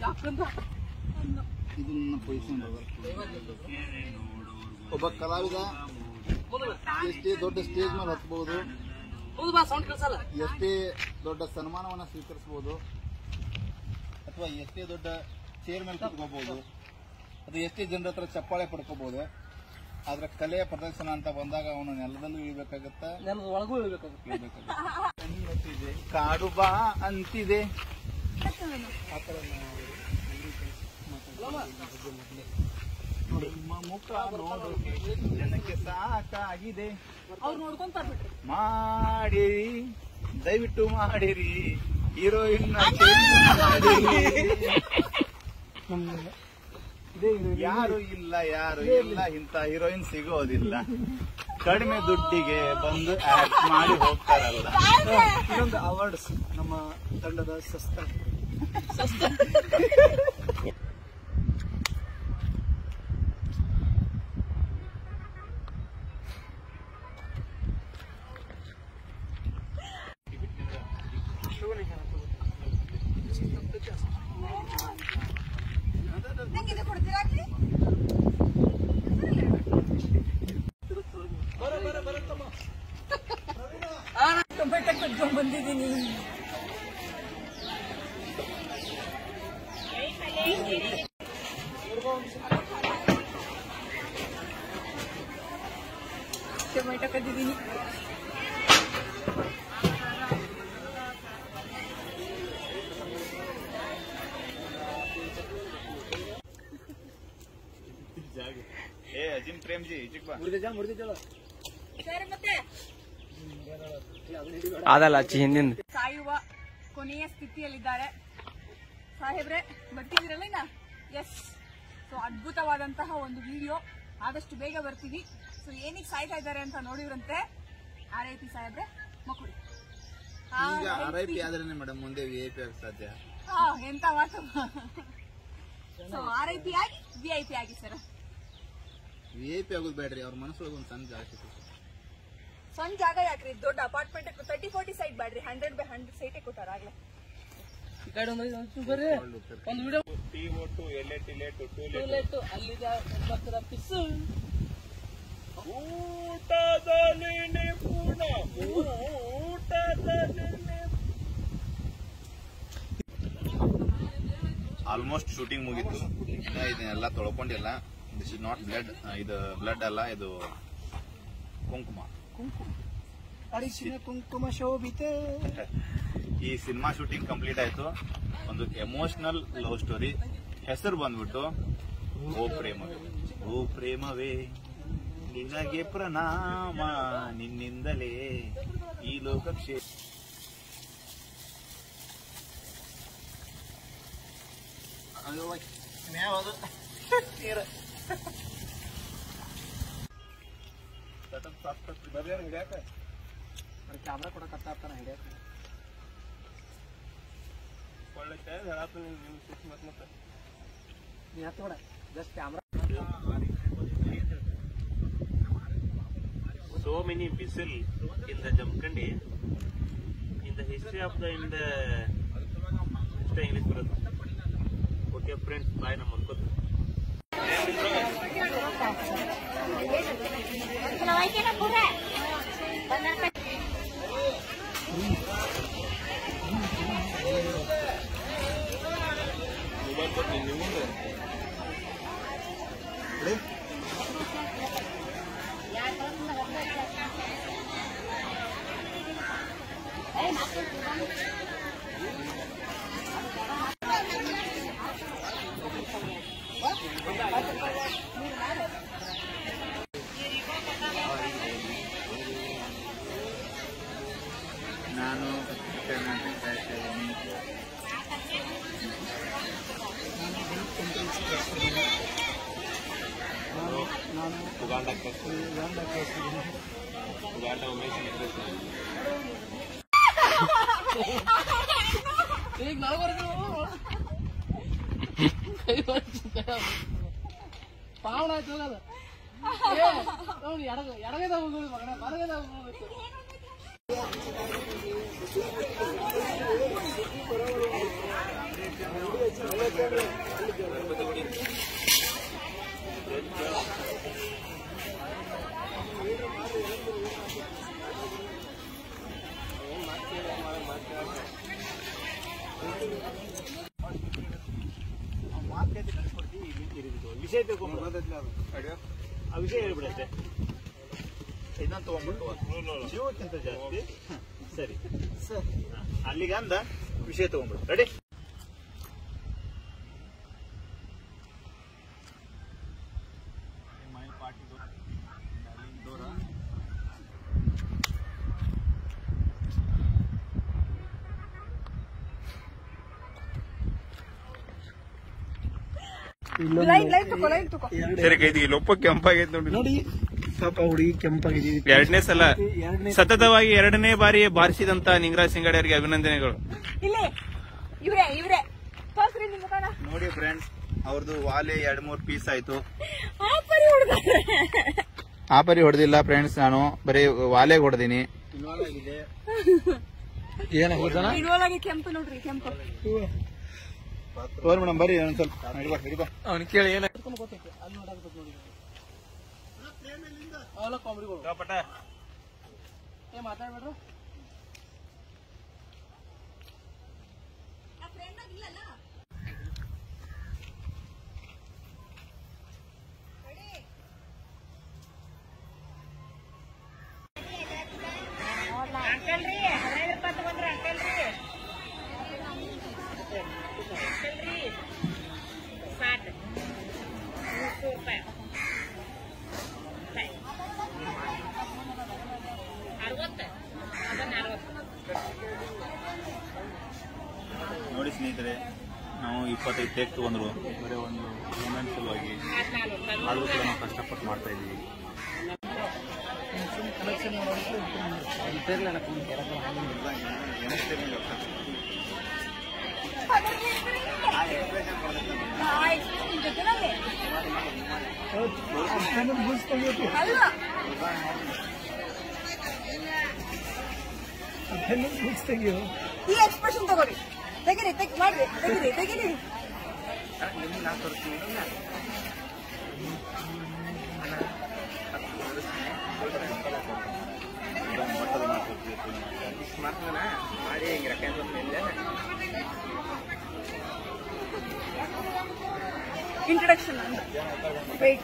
ಯಾಕಂದ್ರ ಇದು ನನ್ನ ಪೊಸಿಷನ್ ಒಬ್ಬ ಕಲಾವಿದ ಎಷ್ಟೇ ದೊಡ್ಡ ಸ್ಟೇಜ್ ಮೇಲೆ ಹತ್ಬಹುದು ಹೌದು ಬಾ ಸೌಂಡ್ ಕೇಳಿಸಲ್ಲ ಎಷ್ಟೇ ದೊಡ್ಡ ಸನ್ಮಾನವನ್ನ ಸ್ವೀಕರಿಸಬಹುದು ಅಥವಾ ಎಷ್ಟೇ ದೊಡ್ಡ ಚೇರ್ ಮೇಲೆ ಕುತ್ಕೋಬಹುದು ಅದು ಎಷ್ಟೇ ಜನರ ಹತ್ರ ಚಪ್ಪಾಳೆ ಪಡ್ಕೋಬಹುದು ಆದ್ರೆ ಕಲೆಯ ಪ್ರದರ್ಶನ ಅಂತ ಬಂದಾಗ ಅವನು ನೆಲದಲ್ಲೂ ಇಳಿಬೇಕಾಗತ್ತ ನನಗೆ ಒಳಗೂ ಹೇಳ್ಬೇಕಾಗುತ್ತೆ ಕಾಡು ಬಾ ಅಂತಿದೆ ನಿಮ್ಮ ಮುಖ ನೋಡೋಕೆ ಜನಕ್ಕೆ ಸಾಕಾಗಿದೆ ಅವ್ರು ನೋಡ್ಕೊಂತಾರ ಬಿಟ್ರಿ ಮಾಡಿರಿ ದಯವಿಟ್ಟು ಮಾಡಿರಿ ಹೀರೋಯಿನ್ ಮಾಡಿರಿ ಯಾರು ಇಲ್ಲ ಯಾರು ಇಲ್ಲ ಇಂತ ಹೀರೋಯಿನ್ ಸಿಗೋದಿಲ್ಲ ಕಡಿಮೆ ದುಡ್ಡಿಗೆ ಬಂದು ಆಕ್ಟ್ ಮಾಡಿ ಹೋಗ್ತಾರಲ್ಲ ಇನ್ನೊಂದು ಅವಾರ್ಡ್ಸ್ ನಮ್ಮ ತಂಡದ ಸಸ್ತ ಟೊಮೆಟೊ ಕಟ್ಕೊಂಡ್ ಬಂದಿದ್ದೀನಿ ಟೊಮೆಟೊ ಕದ್ದಿದ್ದೀನಿ ಏ ಅಜಿಮ್ ಪ್ರೇಮ್ ಜಿ ಈಚೆಗ್ ಬಾ ಮುರಿದಿದ್ದ ಮುರಿದಿದ್ದಲ್ಲ ಸರ್ ಮತ್ತೆ ಅದಲ್ಲ ಅಚ್ಚಿ ಹಿಂದಿಂದ ಸಾಯುವ ಕೊನೆಯ ಸ್ಥಿತಿಯಲ್ಲಿದ್ದಾರೆ ಸಾಹೇಬ್ರೆ ಬರ್ತಿದ್ದೀರಲ್ಲ ಇನ್ನ ಎಸ್ ಸೊ ಅದ್ಭುತವಾದಂತಹ ಒಂದು ವಿಡಿಯೋ ಆದಷ್ಟು ಬೇಗ ಬರ್ತೀವಿ ಸೊ ಏನಕ್ಕೆ ಸಾಯ್ತಾ ಇದ್ದಾರೆ ಅಂತ ನೋಡಿದ್ರಂತೆ ಆರ್ ಐ ಪಿ ಸಾಹೇಬ್ರೆ ಮಕ್ಕಳು ಈಗ ಆರ್ ಐ ಪಿ ಆದ್ರೇನೆ ಮೇಡಮ್ ಮುಂದೆ ವಿ ಐ ಪಿ ಆಗ ಸಾಧ್ಯ ಎಂತ ಮಾತು ಸೊ ಆರ್ ಐ ಪಿ ಆಗಿ ವಿ ಐ ಪಿ ಆಗಿ ಸರ್ ವಿ ಐ ಪಿ ಆಗೋದು ಬೇಡ್ರಿ ಅವ್ರ ಮನಸ್ಸೊಳಗೆ ಒಂದು ಸಣ್ಣ ಜಾಗ ಸಿಗುತ್ತೆ ಸಣ್ಣ ಜಾಗ ಯಾಕ್ರಿ ದೊಡ್ಡ ಅಪಾರ್ಟ್ಮೆಂಟ್ ತರ್ಟಿ ಫೋರ್ಟಿ ಸೈಟ್ ಬೇಡ್ರಿ ಹಂಡ್ರೆಡ್ ಬೈ ಹಂಡ್ರೆಡ್ ಸೈಟೇ ಕೊಟ್ಟಾರ ಆಗ್ಲೇ ಬರ್ರಿ ಒಂದು ವಿಡಿಯೋ ಟಿ ಒಟ್ಟು ಎಲೆಟ್ ಇಲೆಟ್ ಟೂಲೆಟ್ ಅಲ್ಲಿಗೆ ಬರ್ತದ ಪಿಸ್ ಊಟದಲ್ಲಿ ನಿಪುಣ ಊಟದಲ್ಲಿ ಆಲ್ಮೋಸ್ಟ್ ಶೂಟಿಂಗ್ ಮುಗೀತು ಇನ್ನ ಇದನ್ನೆಲ್ಲ ತೊಳ್ಕೊಂಡಿಲ್ಲ ದಿಸ್ ಇಸ್ ನಾಟ್ ಬ್ಲಡ್ ಇದು ಬ್ಲಡ್ ಅಲ್ಲ ಇದು ಕುಂಕುಮ ಅರಿಶಿನ ಕುಂಕುಮ ಶೋಭಿತೆ ಈ ಸಿನಿಮಾ ಶೂಟಿಂಗ್ ಕಂಪ್ಲೀಟ್ ಆಯ್ತು ಒಂದು ಎಮೋಷನಲ್ ಲವ್ ಸ್ಟೋರಿ ಹೆಸರು ಬಂದ್ಬಿಟ್ಟು ಓ ಪ್ರೇಮವೇ ಓ ಪ್ರೇಮವೇ ನಿನಗೆ ಪ್ರಣಾಮ ನಿನ್ನಿಂದಲೇ ಈ ಲೋಕಕ್ಷೇ ಅಯ್ಯೋ, ನ್ಯಾವದು. ನೀರು. ಸಟನ್ ಸಾಫ್ಟ್ ಸಾಫ್ಟ್ ಬರ್ರಿ ಅವ್ನು ಹಿಡ್ಯಾಕ. ಕ್ಯಾಮ್ರಾ ಕೂಡ ಕಟ್ಟಾಗ್ತಾನ ಹಿಡಿಯಕ್ಕೆ ಒಳ್ಳೆ ಟೈಮ್ ಹೇಳತ್ತ ನಿಮ್ ಸಿಟ್ಟು ಮತ್ತ್ ಮತ್ತೆ. ನೀ ಹತ್ತು ಬೇಡ just camera so many whistle in the Jamkhandi. In the history of the in the history English ಬರುತ್ತೆ. Okay friends, bye ನಮ್ಮ ಅನ್ಕೋತ. ನಾನು ಕರ್ನಾಟಕ ಕಾಯ್ತಾ ಇದ್ದೀನಿ. ನಾನು Uganda ಕಳ್ಸಿ. ಉಗಾಂಡ ಕಳಿಸ್ತಿದ್ದೀನಿ Uganda ಉಮೇಶ್ ನೆಕ್ಲೆಸ್ ಮಾಡಿ. ಈಗ ನಾವು ಬರ್ತೀವಿ ಕೈ ಪಾವಣ ಆಯ್ತು ಹೋಗದ ಅವ್ನು ಎಡಗ ಎಡಗದ ಹೋಗೋದು ಮಗನ ಬರಗದ ಹೋಗ್ಬೇಕು ವಿಷಯ ತಿಳ್ಕೊಂಬಿಡು ಆ ವಿಷಯ ಹೇಳ್ಬಿಡಿ ಅಷ್ಟೇ ಇದನ್ನ ತಗೊಂಡ್ಬಿಟ್ಟು ಜೀವಕ್ಕಿಂತ ಜಾಸ್ತಿ ಸರಿ ಹಾ, ಅಲ್ಲಿಗೆ ಅಂದ ವಿಷಯ ತಗೊಂಡ್ಬಿಡು ರೆಡಿ ಲೈನ್ ಲೈನ್ ತಗೋ ಲೈನ್ ತಗೋ ಸರಿ ಕೈದಿ ಲೊಪ್ಪ ಕೆಂಪಾಗೈತೆ ನೋಡಿ ನೋಡಿ ಪಾಪ ಹುಡುಗಿ ಕೆಂಪಾಗಿದೆ ಎರಡನೇ ಸಲ ಎರಡನೇ ಸತತವಾಗಿ ಎರಡನೇ ಬಾರಿ ಬಾರಿಸಿದಂತ ನಿಂಗರಾಜ್ ಸಿಂಗಡಿಯವರಿಗೆ ಅಭಿನಂದನೆಗಳು ಇಲ್ಲಿ ಇವ್ರೆ ಇವ್ರೆ ತೋರ್ಸ್ರಿ ನಿಮ್ ಮುಖನ ನೋಡಿ ಫ್ರೆಂಡ್ಸ್ ಅವ್ರದ್ದು ವಾಲೆ ಎರಡ್ ಮೂರ್ ಪೀಸ್ ಆಯ್ತು ಆ ಪರಿ ಹುಡುಗ ಆ ಪರಿ ಹೊಡೆದಿಲ್ಲ ಫ್ರೆಂಡ್ಸ್ ನಾನು ಬರೀ ವಾಲೆಗೆ ಹೊಡೆದೀನಿ ಏನಾಗಿದ್ದಾನ ಇದ್ರೊಳಗೆ ಕೆಂಪು ನೋಡ್ರಿ ಕೆಂಪು ತೋರಿ ಮೇಡಮ್ ಬರ್ರಿ ಒಂದ್ ಸ್ವಲ್ಪ ಹಿಡಿಬಾ ಹಿಡಿಬಾ ಅವ್ನು ಕೇಳಿ ಏನ ಗೊತ್ತೈತೆ ಅಲ್ಲಿ ನೋಡಾಕತ್ತ ನೋಡಿ ಅವೆಲ್ಲ ಕಾಮಿಡಿಗಳು ಪಟ ಏ ಮಾತಾಡ್ಬೇಡ್ರು ನೋಡಿ ಸ್ನೇಹಿತರೆ ನಾವು ಇಪ್ಪತ್ತೈದು ಟೇಕ್ ತಗೊಂಡ್ರು ಬರೀ ಒಂದು ಮೂಮೆಂಟ್ ಸಲುವಾಗಿ ಆದರೂ ಕೂಡ ನಾವು ಕಷ್ಟಪಟ್ಟು ಮಾಡ್ತಾ ಇದ್ದೀವಿ ಆಯ್ತು ನಿಮ್ ಜೊತೆನಲ್ಲಿ ಅಲ್ಲ ಈ ಎಕ್ಸ್ಪ್ರೆಷನ್ ತಗೋರಿ ತೆಗಿರಿ ತೆಗಿ ಮಾಡ್ರಿ ತೆಗಿರಿ ತೆಗಿರಿ ಇಂಟ್ರಡಕ್ಷನ್ ಅಂತ ವೆಯ್ಟ್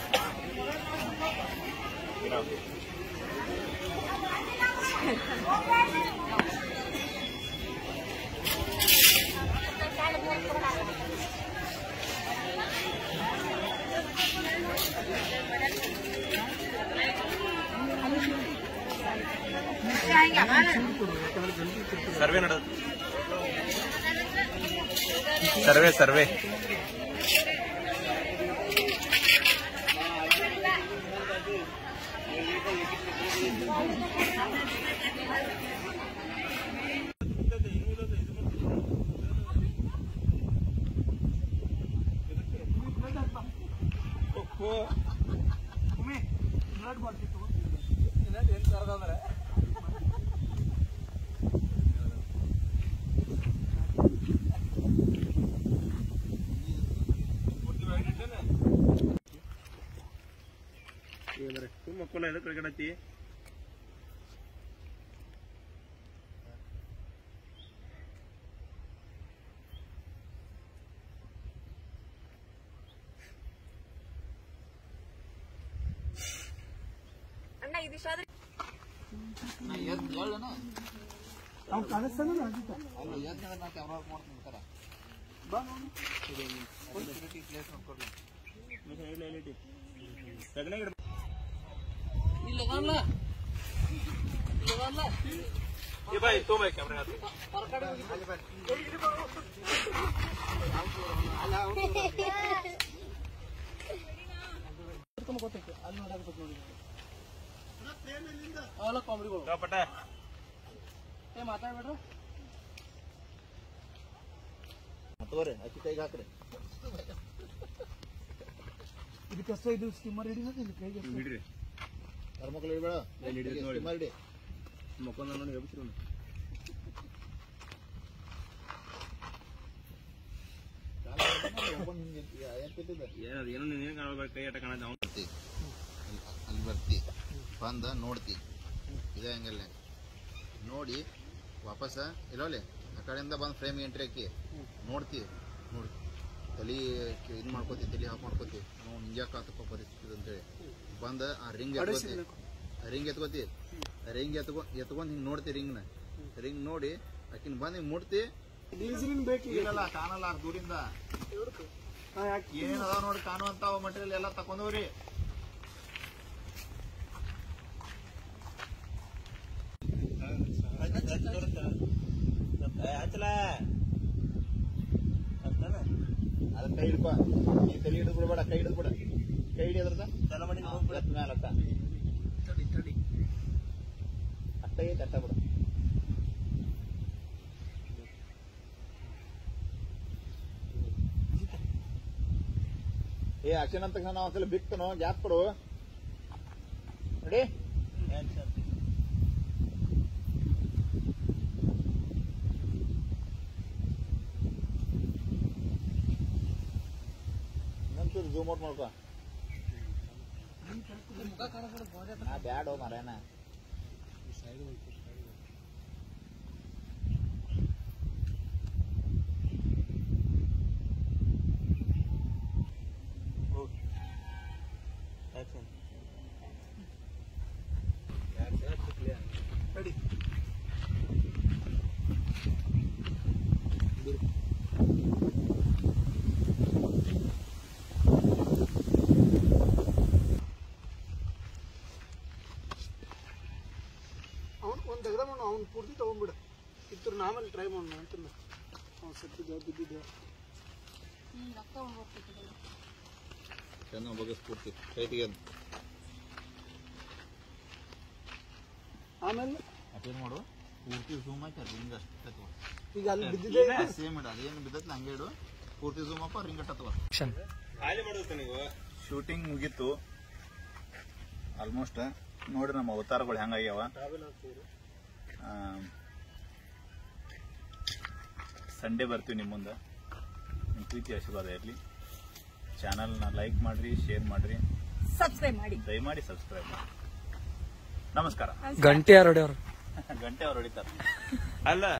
ಸರ್ವೆ ನಡ ಸರ್ವೆ ಸರ್ವೆ ಮಕ್ಕಳು ಎದಕ್ಕೆ ಕರ್ಕೊಂಡತ್ತಿ ಅಣ್ಣ ಇದಿಷ್ಟ ಆದ್ರೆ ಅವ್ನು ಕಾಣಿಸ್ತಾನ ಇಲ್ಲದಲ್ಲ ಇಲ್ಲದಲ್ಲ ಏ ಬಾಯ್ ತೊಗೊಂಬ ಕ್ಯಾಮ್ರಾ ಗೊತ್ತೈತೆ ಅಲ್ಲಿ ನೋಡಾಕತ್ತ ನೋಡಿ ಅವೆಲ್ಲ ಕಾಮಿಡಿಗಳು ಪಟ ಏ ಮಾತಾಡ್ಬೇಡ್ರು ತಗೋರಿ ಅಕ್ಕಿ ಕೈಗೆ ಹಾಕ್ರಿ ಇದಕ್ಕಷ್ಟ ಇದು ಸ್ಟಿಮ್ಮರ್ ಹಿಡಿಯೋದು ಇಲ್ಲಿ ಕೈಗೆ ಅಷ್ಟೇ. ಬಿಡ್ರಿ ಹೆಣ್ಮಕ್ಳು ಹಿಡಿಬೇಡ ಎಲ್ಲಿ ಹಿಡಿಯೋದು ನೋಡಿ. ಮಾಡಿ ಮಕ್ಕಳ ನೋಡಿ ಎಬ್ಬಿಸ್ರು ಕಾಲ ಏನದು ಏನೋ ನೀನು ಕಾಣಬೇಕು ಕೈ ಆಟ ಕಾಣದ ಅವ್ನು ಬರ್ತಿ ಅಲ್ಲಿ ಬರ್ತಿ ಬಂದ ನೋಡ್ತಿ ಇದೇ ಹಂಗಲ್ಲ ನೋಡಿ ವಾಪಸ್ ಇಲ್ಲೋಲೆ ಆ ಕಡೆಯಿಂದ ಬಂದು ಫ್ರೇಮ್ ಎಂಟ್ರಿ ಹಾಕಿ ನೋಡ್ತಿ ನೋಡಿ ತಲೆ ಇದು ಮಾಡ್ಕೋತಿ ತಲೆ ಹಾಫ್ ಮಾಡ್ಕೋತಿ ನಾವು ಹಿಂಗ್ಯಾಕ ಆತಪ್ಪ ಪರಿಸ್ಥಿತಿ ಅಂತೇಳಿ ಬಂದ ಆ ರಿಂಗ್ ಎತ್ಕೋತಿ ರಿಂಗ್ ಎತ್ಕೋತಿ ರಿಂಗ್ ಎತ್ಕೊ ಎತ್ಕೊಂಡ್ ಹಿಂಗ್ ನೋಡ್ತಿ ರಿಂಗ್ನ ರಿಂಗ್ ನೋಡಿ ಆಕಿನ ಬಂದ್ ಹಿಂಗ್ ಮುಟ್ತಿ ಇಲ್ಲಲ್ಲ ಕಾಣಲ್ಲ ಅಷ್ಟ್ ದೂರಿಂದ ಏನೇನ್ ಅದಾವ ನೋಡಿ ಕಾಣುವಂತ ಮಟೀರಿಯಲ್ ಎಲ್ಲ ತಕೊಂಡವ್ರಿ ಹಚ್ಚಲ ಅದ ಕೈ ಹಿಡ್ಕೊ ನೀ ತಲೆ ಹಿಡಿದು ಬಿಡ್ಬೇಡ ಕೈ ಹಿಡಿದು ಬಿಡ ಕೈ ಹಿಡಿಯೋದ್ರದ ಚಲ ಮಾಡಿ ಎತ್ತ ಮ್ಯಾಲ ಅಕ್ಕ ಅಟ್ಟ ಐತೆ ಅಟ್ಟ ಬಿಡ ಏ ಆಕ್ಷನ್ ಅಂತ ತಕ್ಷಣ ನಾವು ಒಂದ್ಸಲ ಬಿಕ್ತನು ಗ್ಯಾಪ್ ಕೊಡು ರೆಡಿ ಇನ್ನೊಂಚೂರು ಝೂಮ್ ಔಟ್ ಮಾಡ್ಕೊ ನಾ ಬ್ಯಾಡ ಮರೇನ ಅವ್ನು ಒಂದು ತೆಗ್ದ ಮಾಡು ಅವ್ನು ಪೂರ್ತಿ ತೊಗೊಂಡ್ಬಿಡು ಇತ್ತು ಆಮೇಲೆ ಟ್ರೈ ಮಾಡೋಣ ಅಂತ ಅವ್ನು ಸತ್ತಿದ್ದ ಬಿದ್ದಿದ್ದ ಚೆನ್ನಾಗಿ ಬಗ್ಗೆ ಸ್ಫೂರ್ತಿ ಕೈಟಿಗೆ ಆಮೇಲೆ ಅಟೇನ್ ಮಾಡು ಪೂರ್ತಿ ಝೂಮ್ ಹಾಕಿ ರಿಂಗ್ ಅಷ್ಟೇ ತಗೋ ಈಗ ಅಲ್ಲಿ ಬಿದ್ದಿದ್ದೆ ಸೇಮ್ ಇಡು ಅದೇನು ಬಿದ್ದತ್ ಹಂಗೆ ಇಡು ಪೂರ್ತಿ ಝೂಮ್ ಅಪ್ಪ ರಿಂಗ್ ಅಟ್ಟ ತಗೋ ಖಾಲಿ ಮಾಡೋದು ನೀವು ಶೂಟಿಂಗ್ ಮುಗೀತು ಆಲ್ಮೋಸ್ಟ್ ನೋಡ್ರಿ ನಮ್ಮ ಅವತಾರಗಳು ಹೆಂಗಾಗ್ಯಾವ ಸಂಡೇ ಬರ್ತೀವಿ ನಿಮ್ಮ ಮುಂದೆ ನಿಮ್ಮ ಪ್ರೀತಿ ಆಶೀರ್ವಾದ ಇರಲಿ ಚಾನಲ್ನ ಲೈಕ್ ಮಾಡ್ರಿ ಶೇರ್ ಮಾಡ್ರಿ ಸಬ್ಸ್ಕ್ರೈಬ್ ಮಾಡಿ ದಯಮಾಡಿ ಸಬ್ಸ್ಕ್ರೈಬ್ ಮಾಡಿ ನಮಸ್ಕಾರ ಗಂಟೆ ಯಾರು ಹೊಡ್ಯವ್ರು ಗಂಟೆ ಅವ್ರು ಹೊಡಿತಾರೆ ಅಲ್ಲ